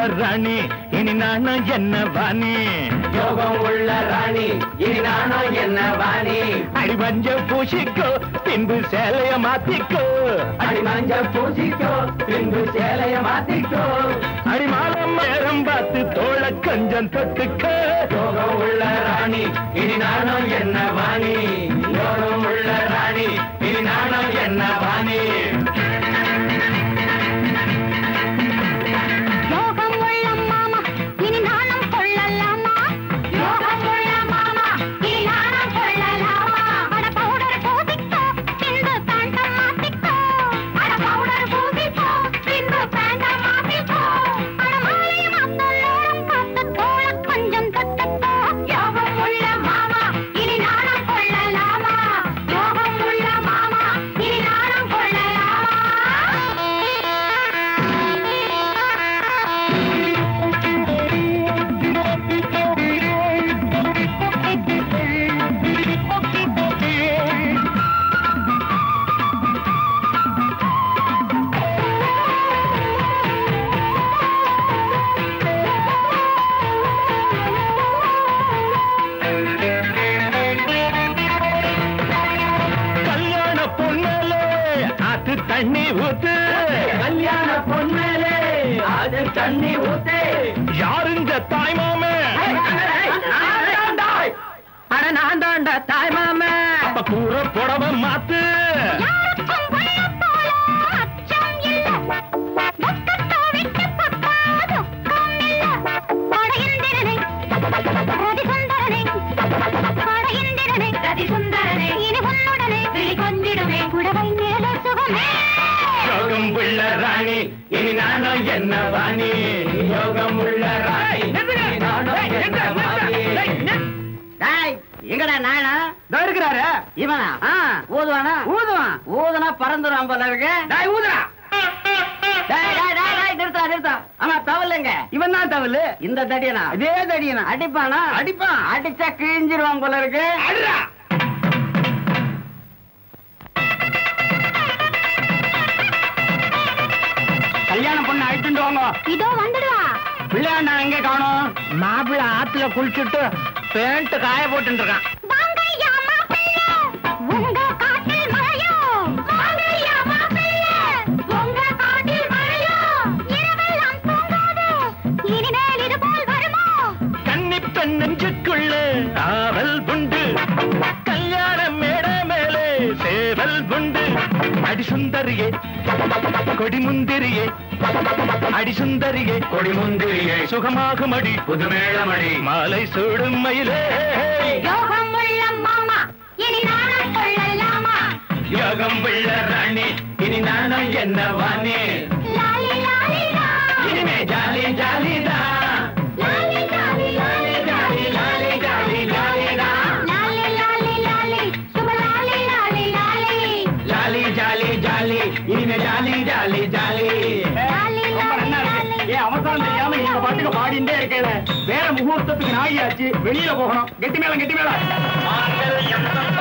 ராணி இனி நானும் என்ன வாணி யோகம் உள்ள ராணி இனி நானும் என்ன வாணி அடி மஞ்ச பூசிக்கோ பின்பு சேலைய மாத்திக்கோ அடி மஞ்ச பூசிக்கோ பின்பு சேலைய மாத்திக்கோ அடி மாலம் நேரம் பார்த்து தோள கொஞ்சம் தொட்டுக்கோ யோகம் உள்ள ராணி இனி நானும் என்ன வாணி யோகம் உள்ள ராணி இனி நானும் என்ன வாணி யோகம் உள்ள மாமா இனி நானும் கொள்ளலாமா யோகம் உள்ள மாமா இனி நானும் கொள்ளலாமா அட பவுடர் பூசிக்கோ பின்பு பேண்டம் மாத்திக்கோ அட பவுடர் பூசிக்கோ பின்பு பேண்டம் மாத்திக்கோ அட மாலைய மாத்தலோரம் பார்த்து தோள கொஞ்சம் தொட்டுக்கோ யோகம் உள்ள மாமா இனி நானும் கொள்ளலாமா யோகம் உள்ள மாமா இனி நானும் கொள்ளலாமா கல்யாண பொண்ணலே ஆத்து தண்ணி ஊத்து கல்யாண பொண்ணலே அது தண்ணி ஊத்து யாருங்க தாய் மாமே அட நான் தாண்டா தாய் மாமே அப்ப கூற புடவ மாத்து யாருக்கும் வள்ள போல அச்சம் இல்ல பக்கத்தோ விட்டு பக்கா துக்கம் இல்ல படையந்திரனை ரதி சுந்தரனை படையந்திரனை ரதி சுந்தரனை இனி உன்னுடனே விழி கொஞ்சிடுமே புடவை மேல சுகமே யோகம் உள்ள ராணி இனி நானும் என்ன வாணி யோகம் உள்ள ராணி இனி நானும் என்ன வாணி டேய் எங்கடா நாயனா இருக்கிறாரு இவனா ஊதுவானா ஊதுவான் ஊதுனா பறந்துடும் போல இருக்கு டேய் ஊதுறா டேய் டேய் டேய் டேய் நிறுத்தா நிறுத்தா ஆமா தவலைங்க இவன் தான் தவளு இந்த தடியனா அதே தடியனா அடிப்பானா அடிப்பான் அடிச்சா கிழிஞ்சிருவான் போல இருக்கு அடுறா கல்யாணம் பொண்ணு அழைச்சுட்டு வாங்க இதோ வந்துடுவா பிள்ளையாண்டா எங்க காணோம் மாப்பிள்ள ஆத்துல குளிச்சுட்டு பேண்ட் காய போட்டு இருக்கான் வாங்கய்யா மாப்பிள்ளை உங்க காட்டில் மழையோ வாங்கய்யா மாப்பிள்ளை உங்க காட்டில் மழையோ இரவெல்லாம் தூங்காது இனிமேல் இது போல் வருமோ கன்னி பெண் நெஞ்சுக்குள்ள ஆவல் உண்டு கல்யாண மேட மேலே சேவல் உண்டு அடி சுந்தரியே கொடி முந்திரியே அடி சுந்தரியே கொடி முந்திரியே சுகமாகும் அடி புது மேளமணி மாலை சூடும் மயிலே யோகம் உள்ள மாமா இனி நானும் கொள்ளலாமா யோகம் உள்ள ராணி இனி நானும் என்ன வாணி லாலி லாலி லா. இனிமே ஜாலி ஜாலி தான் லாலி லாலி லாலி ஜாலி ஜாலி ஜாலி ஜாலி தான் லாலி லாலி லாலி சுப லாலி லாலி லாலி ஜாலி ஜாலி ஜாலி இனிமே ஜாலி ஜாலி ஜாலி லாலி ரொம்ப லாலி நல்லா லாலி இருக்கு ஏன் அவசரம் தெரியாம நீங்க பாட்டுக்கு பாடிண்டே இருக்கல வேற முகூர்த்தத்துக்கு நாயாச்சு வெளியில போகணும் கெட்டி மேளம் கெட்டி மேளம்